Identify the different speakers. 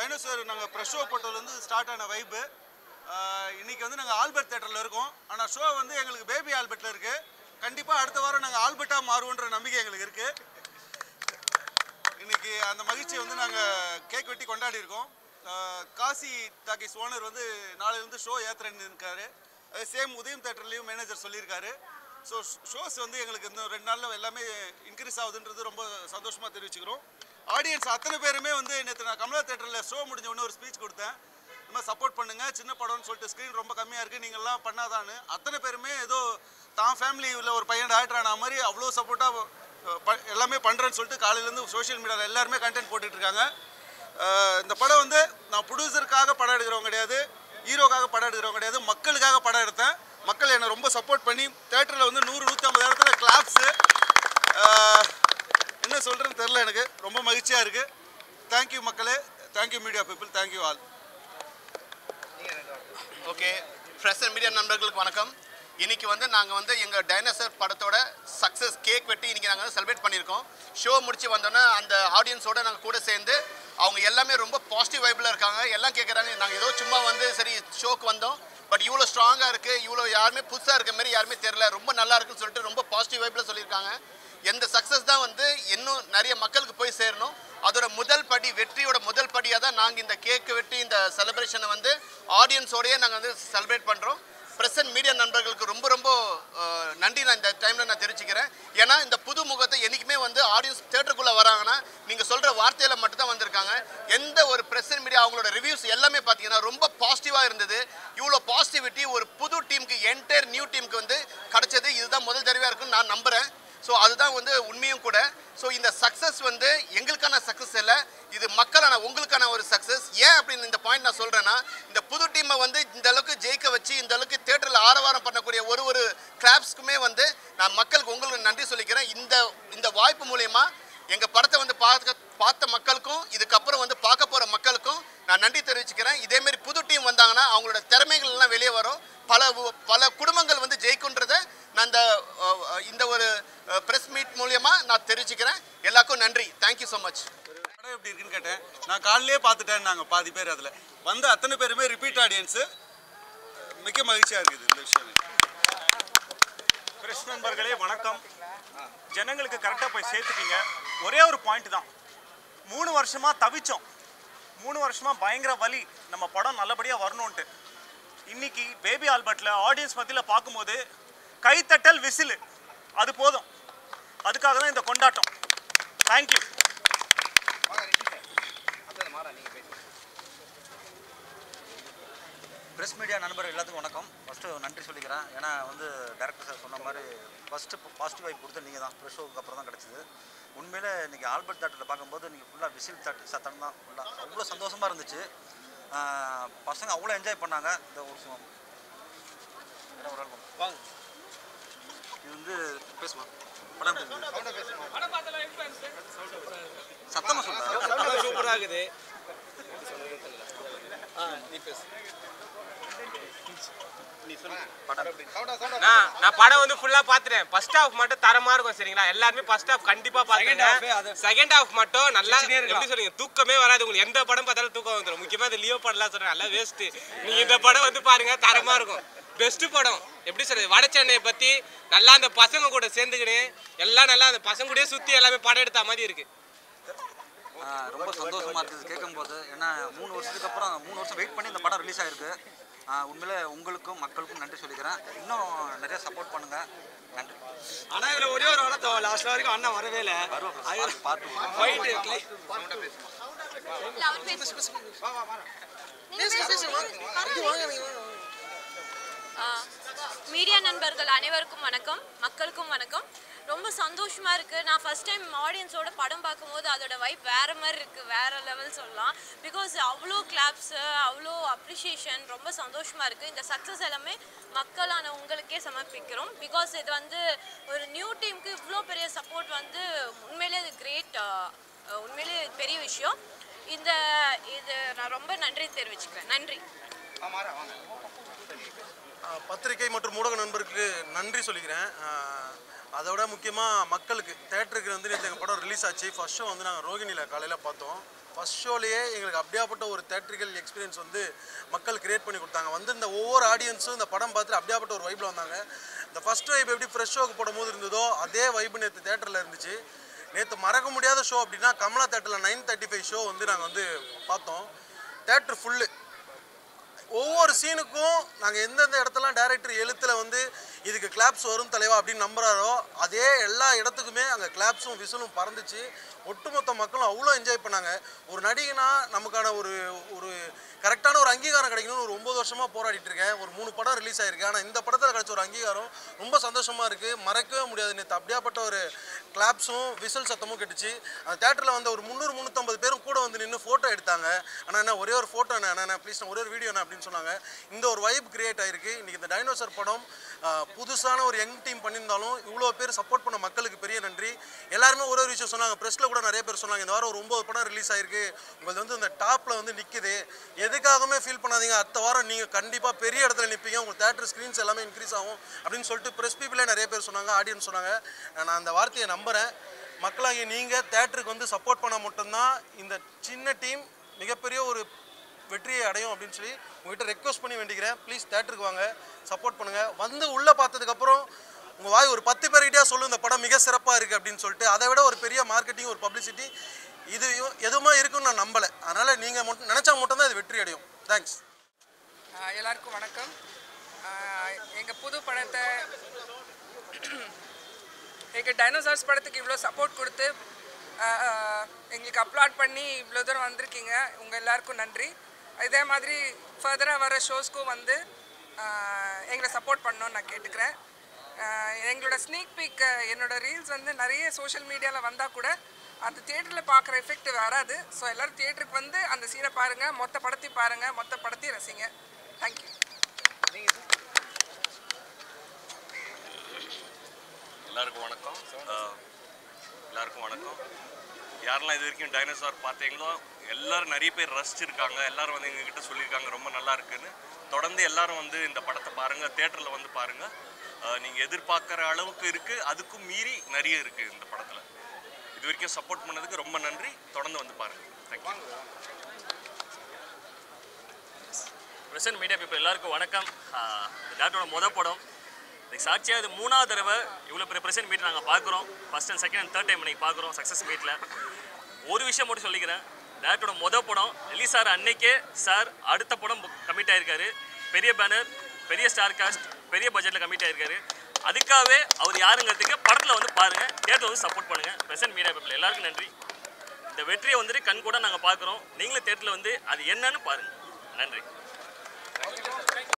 Speaker 1: Dinosaur நாங்கள் brush show போட்டதுலேருந்து start ஆன வைப்பு இன்னைக்கு வந்து நாங்கள் ஆல்பர்ட் தேட்டரில் இருக்கோம் ஆனால் ஷோ வந்து எங்களுக்கு பேபி ஆல்பர்ட்டில் இருக்குது கண்டிப்பாக அடுத்த வாரம் நாங்கள் ஆல்பர்ட்டாக மாறுவோன்ற நம்பிக்கை எங்களுக்கு இருக்குது இன்னைக்கு அந்த மகிழ்ச்சியை வந்து நாங்கள் கேக் வெட்டி கொண்டாடி இருக்கோம் ஆஹ் காசி டாக்கிஸ் ஓனர் வந்து நாளையிலேருந்து ஷோ ஏத்துறேன்னு இருக்காரு அதே சேம் உதயம் தேட்டர்லேயும் மேனேஜர் சொல்லியிருக்காரு ஸோ ஷோஸ் வந்து எங்களுக்கு இந்த ரெண்டு நாளில் எல்லாமே இன்க்ரீஸ் ஆகுதுன்றது ரொம்ப சந்தோஷமாக தெரிவிச்சுக்கிறோம் ஆடியன்ஸ் அத்தனை பேருமே வந்து நேற்று நான் கமலா தேட்டரில் ஷோ முடிஞ்ச உடனே ஒரு ஸ்பீச் கொடுத்தேன் இந்த மாதிரி சப்போர்ட் பண்ணுங்க சின்ன படம்னு சொல்லிட்டு ஸ்க்ரீன் ரொம்ப கம்மியாக இருக்குது நீங்கள்லாம் பண்ணாதான்னு அத்தனை பேருமே ஏதோ தான் ஃபேமிலி உள்ள ஒரு பையன் ஆக்டர் ஆன மாதிரி அவ்வளோ சப்போர்ட்டாக எல்லாமே பண்ணுறேன்னு சொல்லிட்டு காலையிலேருந்து சோஷியல் மீடியாவில் எல்லாருமே கண்டென்ட் போட்டுட்டு இருக்காங்க அஹ் இந்த படம் வந்து நான் ப்ரொடியூசருக்காக படம் எடுக்கிறவங்க கிடையாது ஹீரோக்காக படம் எடுக்கிறவங்க கிடையாது மக்களுக்காக படம் எடுத்தேன் மக்கள் என்னை ரொம்ப சப்போர்ட் பண்ணி தேட்டரில் வந்து நூறு நூற்றம்பது இடத்துல கிளாப்ஸு என்ன சொல்கிறேன்னு தெரில எனக்கு ரொம்ப மகிழ்ச்சியாக இருக்குது தேங்க்யூ மக்களே thank you media people thank you all
Speaker 2: okay fresh and media நண்பர்களுக்கு வணக்கம் இன்னைக்கு வந்து நாங்கள் வந்து எங்கள் டைனோசர் படத்தோட சக்ஸஸ் கேக் வெட்டி இன்னைக்கு நாங்கள் வந்து செலிப்ரேட் பண்ணியிருக்கோம் ஷோ முடிச்சு வந்தோன்னே அந்த ஆடியன்ஸோட நாங்கள் கூட சேர்ந்து அவங்க எல்லாமே ரொம்ப பாசிட்டிவ் வைப்பில் இருக்காங்க எல்லாம் கேட்குறாங்க நாங்கள் ஏதோ சும்மா வந்து சரி ஷோக்கு வந்தோம் பட் இவ்வளோ ஸ்ட்ராங்காக இருக்குது இவ்வளோ யாருமே புதுசாக இருக்க மாதிரி யாருமே தெரில ரொம்ப நல்லா இருக்குன்னு சொல்லிட்டு ரொம்ப பாசிட்டிவ் வைப்பில் சொல்லியிருக்காங்க எந்த சக்ஸஸ் தான் வந்து இன்னும் நிறைய மக்களுக்கு போய் சேரணும் அதோட முதல் படி வெற்றியோட முதல் படியாக தான் நாங்கள் இந்த கேக்கு வெட்டி இந்த செலிப்ரேஷனை வந்து ஆடியன்ஸோடயே நாங்கள் வந்து செலிப்ரேட் பண்ணுறோம் பிரசன்ட் மீடியா நண்பர்களுக்கு ரொம்ப ரொம்ப அஹ், நன்றி நான் இந்த டைமில் நான் தெரிவிச்சுக்கிறேன் ஏன்னா இந்த புது முகத்தை என்றைக்குமே வந்து ஆடியன்ஸ் தேட்டருக்குள்ளே வராங்கன்னா நீங்கள் சொல்கிற வார்த்தையில் மட்டும் தான் வந்திருக்காங்க எந்த ஒரு பிரசன்ட் மீடியா அவங்களோட ரிவ்யூஸ் எல்லாமே பார்த்தீங்கன்னா ரொம்ப பாசிட்டிவாக இருந்தது இவ்வளோ பாசிட்டிவிட்டி ஒரு புது டீமுக்கு என்டையர் நியூ டீமுக்கு வந்து கிடைச்சது இதுதான் முதல் தடவையாக இருக்குன்னு நான் நம்புகிறேன் ஸோ அதுதான் வந்து உண்மையும் கூட ஸோ இந்த சக்ஸஸ் வந்து எங்களுக்கான சக்ஸஸ் இல்லை இது மக்களான உங்களுக்கான ஒரு சக்ஸஸ் ஏன் அப்படின்னு இந்த பாயிண்ட் நான் சொல்கிறேன்னா இந்த புது டீமை வந்து இந்த அளவுக்கு ஜெயிக்க வச்சு இந்த அளவுக்கு தேட்டரில் ஆரவாரம் பண்ணக்கூடிய ஒரு ஒரு கிளாப்ஸ்க்குமே வந்து நான் மக்களுக்கு உங்களுக்கு நன்றி சொல்லிக்கிறேன் இந்த இந்த வாய்ப்பு மூலயமா எங்கள் படத்தை வந்து பார்க்க பார்த்த மக்களுக்கும் இதுக்கப்புறம் வந்து பார்க்க போகிற மக்களுக்கும் நான் நன்றி தெரிவிச்சுக்கிறேன் இதேமாரி புது டீம் வந்தாங்கன்னா அவங்களோட திறமைகள் எல்லாம் வெளியே வரும் பல உ- பல குடும்பங்கள் வந்து ஜெயிக்குன்றதை நான் இந்த அஹ், அஹ், இந்த ஒரு ப்ரெஸ் மீட் மூலியமா நான் தெரிவிச்சுக்கிறேன் எல்லாருக்கும் நன்றி தேங்க்யூ ஸோ மச்
Speaker 1: படம் எப்படி இருக்குன்னு கேட்டேன் நான் காலையிலே பார்த்துட்டேன் நாங்கள் பாதி பேர் அதில் வந்த அத்தனை பேருமே ரிப்பீட் ஆடியன்ஸு மிக்க மகிழ்ச்சியாக இருக்குது இந்த விஷயம் எனக்கு.
Speaker 3: பிரஸ் நண்பர்களே வணக்கம் ஜனங்களுக்கு கரெக்டாக போய் சேர்த்துட்டீங்க ஒரே ஒரு பாயிண்ட் தான் மூணு வருஷமாக தவிச்சோம் மூணு வருஷமாக பயங்கர வலி நம்ம படம் நல்லபடியாக வரணுன்ட்டு இன்னைக்கு பேபி ஆல்பர்ட்டில் ஆடியன்ஸ் மத்தியில் பார்க்கும்போது கைத்தட்டல் விசிலு அது போதும் அதுக்காக தான் இந்த கொண்டாட்டம் தேங்க்யூ
Speaker 4: பிரஸ் மீடியா நண்பர்கள் எல்லாத்துக்கும் வணக்கம் ஃபஸ்ட்டு நன்றி சொல்லிக்கிறேன் ஏன்னா வந்து டேரக்டர் சார் சொன்ன மாதிரி ஃபஸ்ட்டு பாசிட்டிவ் வைப் கொடுத்து நீங்கள் தான் ப்ரெஷ் ஷோவுக்கு அப்புறம் தான் கிடச்சிது உண்மையிலே இன்றைக்கி ஆல்பர்ட் தேட்டரில் பார்க்கும்போது நீங்கள் ஃபுல்லாக விசில் தட்டு சத்தம் தான் ஃபுல்லாக அவ்வளோ சந்தோஷமாக இருந்துச்சு ஆஹ் பசங்க அவ்வளோ என்ஜாய் பண்ணாங்க இந்த ஒரு சு- வேற ஒரு ஆள் வாங்க. இது வந்து பேசுமா படம் எப்படி இருந்துச்சு? சத்தமாக சொல்லுங்கள்
Speaker 5: சூப்பராக இருக்குது
Speaker 6: நான் நான் படம் வந்து ஃபுல்லா பாத்துட்டேன் ஃபர்ஸ்ட் ஹாஃப் மட்டும் தரமா இருக்கும் சரிங்களா எல்லாருமே ஃபர்ஸ்ட் ஹாஃப் கண்டிப்பா பாத்துங்க செகண்ட் ஹாஃப் மட்டும் நல்லா எப்படி சொல்றீங்க தூக்கமே வராது உங்களுக்கு எந்த படம் பார்த்தாலும் தூக்கம் வந்துடும் முக்கியமா இந்த லியோ படம்லாம் சொல்றேன் நல்லா வேஸ்ட் நீங்க இந்த படம் வந்து பாருங்க தரமா இருக்கும் பெஸ்ட் படம் எப்படி சொல்றது வட சென்னையை பத்தி நல்லா அந்த பசங்க கூட சேர்ந்துக்கிட்டு எல்லாம் நல்லா அந்த பசங்க கூடயே சுத்தி எல்லாமே படம் எடுத்த மாதிரி இருக்கு
Speaker 4: ஆஹ் ரொம்ப சந்தோஷமா இருக்குது கேட்கும்போது ஏன்னா மூணு வருஷத்துக்கு அப்புறம் மூணு வருஷம் வெயிட் பண்ணி இந்த படம் ரிலீஸ் ஆயிருக்கு ஆஹ் உண்மையிலே உங்களுக்கும் மக்களுக்கும் நன்றி சொல்லிக்கிறேன் இன்னும் நிறைய சப்போர்ட் பண்ணுங்க நன்றி
Speaker 5: ஆனா இதுல ஒரே ஒரு வளர்த்தோம் லாஸ்ட் வரைக்கும் அண்ணன் வரவே இல்லை
Speaker 4: வருவோம் பார்த்து
Speaker 5: ஃபைட்
Speaker 7: மீடியா நண்பர்கள் அனைவருக்கும் வணக்கம் மக்களுக்கும் வணக்கம் ரொம்ப சந்தோஷமா இருக்கு நான் ஃபர்ஸ்ட் டைம் ஆடியன்ஸோட படம் பார்க்கும்போது அதோட வைப் வேற மாதிரி இருக்கு வேற லெவல் சொல்லலாம் பிகாஸ் அவ்வளோ கிளாப்ஸ் அவ்வளோ அப்ரிஷியேஷன் ரொம்ப சந்தோஷமா இருக்கு இந்த சக்ஸஸ் எல்லாமே மக்களான உங்களுக்கே சமர்ப்பிக்கிறோம் பிகாஸ் இது வந்து ஒரு நியூ டீமுக்கு இவ்வளோ பெரிய சப்போர்ட் வந்து உண்மையிலே இது கிரேட் உண்மையிலே பெரிய விஷயம் இந்த இது நான் ரொம்ப நன்றி தெரிவிச்சுக்கிறேன் நன்றி
Speaker 8: ஆஹ் பத்திரிகை மற்றும் ஊடக நண்பருக்கு நன்றி சொல்லிக்கிறேன் ஆஹ் அதோட முக்கியமாக மக்களுக்கு தேட்டருக்கு வந்து நேற்று எங்கள் படம் ரிலீஸ் ஆச்சு ஃபர்ஸ்ட் ஷோ வந்து நாங்கள் ரோகிணியில் காலையில் பார்த்தோம் ஃபர்ஸ்ட் ஷோலேயே எங்களுக்கு அப்படியாப்பட்ட ஒரு தேட்ரிக்கல் எக்ஸ்பீரியன்ஸ் வந்து மக்கள் கிரியேட் பண்ணி கொடுத்தாங்க வந்து இந்த ஒவ்வொரு ஆடியன்ஸும் இந்த படம் பார்த்துட்டு அப்படியாப்பட்ட ஒரு வைப்பில் வந்தாங்க இந்த ஃபர்ஸ்ட் வைப் எப்படி ஃப்ரெஷ் ஷோக்கு போடும்போது இருந்ததோ அதே வைப்பு நேற்று தேட்டரில் இருந்துச்சு நேற்று மறக்க முடியாத ஷோ அப்படின்னா கமலா தேட்டரில் நைன் தேர்ட்டி ஃபைவ் ஷோ வந்து நாங்கள் வந்து பார்த்தோம் தேட்டர் ஃபுல்லு ஒவ்வொரு சீனுக்கும் நாங்கள் எந்தெந்த இடத்துலாம் டேரக்டர் எழுத்தில் வந்து இதுக்கு கிளாப்ஸ் வரும் தலைவா அப்படின்னு நம்புறாரோ அதே எல்லா இடத்துக்குமே அங்கே கிளாப்ஸும் விசிலும் பறந்துச்சு ஒட்டுமொத்த மக்களும் அவ்வளோ என்ஜாய் பண்ணாங்க ஒரு நடிகனா நமக்கான ஒரு ஒரு கரெக்டான ஒரு அங்கீகாரம் கிடைக்கணும்னு ஒரு ஒம்பது வருஷமாக போராடிட்டு இருக்கேன் ஒரு மூணு படம் ரிலீஸ் ஆயிருக்கு ஆனால் இந்த படத்தில் கிடைச்ச ஒரு அங்கீகாரம் ரொம்ப சந்தோஷமாக இருக்குது மறக்கவே முடியாது நேற்று அப்படியாப்பட்ட ஒரு கிளாப்ஸும் விசில் சத்தமும் கேட்டுச்சு அந்த தேட்டரில் வந்த ஒரு முந்நூறு முந்நூற்றம்பது பேரும் கூட வந்து நின்று ஃபோட்டோ எடுத்தாங்க ஆனால் என்ன ஒரே ஒரு ஃபோட்டோ என்ன என்ன ப்ளீஸ் ஒரே ஒரு வீடியோ என்ன அப்படின்னு சொன்னாங்க இந்த ஒரு வைப் கிரியேட் ஆயிருக்கு இன்றைக்கி இந்த டைனோசர் படம் ஆஹ், புதுசான ஒரு யங் டீம் பண்ணியிருந்தாலும் இவ்வளோ பேர் சப்போர்ட் பண்ண மக்களுக்கு பெரிய நன்றி எல்லாருமே ஒரு ஒரு விஷயம் சொன்னாங்க ப்ரெஸ்ஸில் கூட நிறைய பேர் சொன்னாங்க இந்த வாரம் ஒரு ஒம்பது படம் ரிலீஸ் ஆயிருக்கு உங்களுக்கு வந்து இந்த டாப்பில் வந்து நிற்குது எதுக்காகவுமே ஃபீல் பண்ணாதீங்க அடுத்த வாரம் நீங்கள் கண்டிப்பாக பெரிய இடத்துல நிற்பீங்க உங்கள் தேட்டர் ஸ்க்ரீன்ஸ் எல்லாமே இன்க்ரீஸ் ஆகும் அப்படின்னு சொல்லிட்டு ப்ரெஸ் பீப்புளே நிறைய பேர் சொன்னாங்க ஆடியன்ஸ் சொன்னாங்க நான் அந்த வார்த்தையை நம்புகிறேன் மக்களாகிய நீங்கள் தேட்டருக்கு வந்து சப்போர்ட் பண்ணால் மட்டும்தான் இந்த சின்ன டீம் மிகப்பெரிய ஒரு வெற்றியை அடையும் அப்படின்னு சொல்லி உங்ககிட்ட ரெக்வஸ்ட் பண்ணி வேண்டிக்கிறேன் ப்ளீஸ் தேட்டருக்கு வாங்க சப்போர்ட் பண்ணுங்கள் வந்து உள்ளே பார்த்ததுக்கப்புறம் உங்கள் வாய் ஒரு பத்து பேர்கிட்டயா சொல்லு இந்த படம் மிக சிறப்பாக இருக்குது அப்படின்னு சொல்லிட்டு அதை விட ஒரு பெரிய மார்க்கெட்டிங் ஒரு பப்ளிசிட்டி இது எதுவுமே இருக்குன்னு நான் நம்பலை அதனால் நீங்கள் மட்டும் நினச்சா மட்டும்தான் இது வெற்றி அடையும் தேங்க்ஸ்
Speaker 9: ஆஹ் எல்லாருக்கும் வணக்கம் எங்கள் புது படத்தை எங்கள் டைனோசார்ஸ் படத்துக்கு இவ்வளோ சப்போர்ட் கொடுத்து ஆஹ் ஆஹ் எங்களுக்கு அப்லோட் பண்ணி இவ்வளோ தூரம் வந்திருக்கீங்க உங்கள் எல்லாருக்கும் நன்றி இதே மாதிரி ஃபர்தராக வர ஷோஸ்க்கும் வந்து ஆஹ் எங்களை சப்போர்ட் பண்ணணும்னு நான் கேட்டுக்கிறேன் ஆஹ் எங்களோட ஸ்னீக் பீக் என்னோட ரீல்ஸ் வந்து நிறைய சோஷியல் மீடியாவில் வந்தால் கூட அந்த தியேட்டரில் பார்க்குற எஃபெக்ட் வராது ஸோ எல்லோரும் தியேட்டருக்கு வந்து அந்த சீனை பாருங்கள் மொத்த படத்தையும் பாருங்கள் மொத்த படத்தையும் ரசிங்க தேங்க்யூ
Speaker 10: எல்லாருக்கும் வணக்கம் அஹ், எல்லாருக்கும் வணக்கம் யாரெல்லாம் இது வரைக்கும் டைனோசார் பார்த்தீங்களோ எல்லாரும் நிறைய பேர் ரசிச்சிருக்காங்க எல்லாரும் வந்து எங்ககிட்ட சொல்லியிருக்காங்க ரொம்ப நல்லா இருக்குன்னு தொடர்ந்து எல்லாரும் வந்து இந்த படத்தை பாருங்க தேட்டரில் வந்து பாருங்க அஹ், நீங்க எதிர்பார்க்குற அளவுக்கு இருக்கு அதுக்கும் மீறி நிறைய இருக்கு இந்த படத்துல இது வரைக்கும் சப்போர்ட் பண்ணதுக்கு ரொம்ப நன்றி தொடர்ந்து வந்து பாருங்க தேங்க்யூ
Speaker 11: பிரசன்ட் மீடியா பீப்புள் எல்லாருக்கும் வணக்கம் ஆஹ் இந்த டாக்டரோட முத படம் இதுக்கு சாட்சியாக இது மூணாவது தடவை இவ்வளோ பெரிய பிரசன்ட் மீட் நாங்கள் பார்க்குறோம் first and second and third time இன்னைக்கு பார்க்குறோம் சக்ஸஸ் மீட்டில் ஒரு விஷயம் மட்டும் சொல்லிக்கிறேன் டேரக்டரோட முத படம் ரிலீஸ் ஆகிற அன்னைக்கே சார் அடுத்த படம் கமிட் ஆயிருக்காரு பெரிய பேனர் பெரிய ஸ்டார் காஸ்ட் பெரிய பட்ஜெட்டில் கமிட் ஆயிருக்காரு அதுக்காகவே அவர் யாருங்கிறதுக்கு படத்தில் வந்து பாருங்கள் தேட்டர் வந்து சப்போர்ட் பண்ணுங்கள் பிரசன்ட் மீடியா பீப்புள் எல்லாருக்கும் நன்றி இந்த வெற்றியை வந்துட்டு கண் கூட நாங்கள் பார்க்குறோம் நீங்களும் தேட்டரில் வந்து அது என்னன்னு பாருங்கள் நன்றி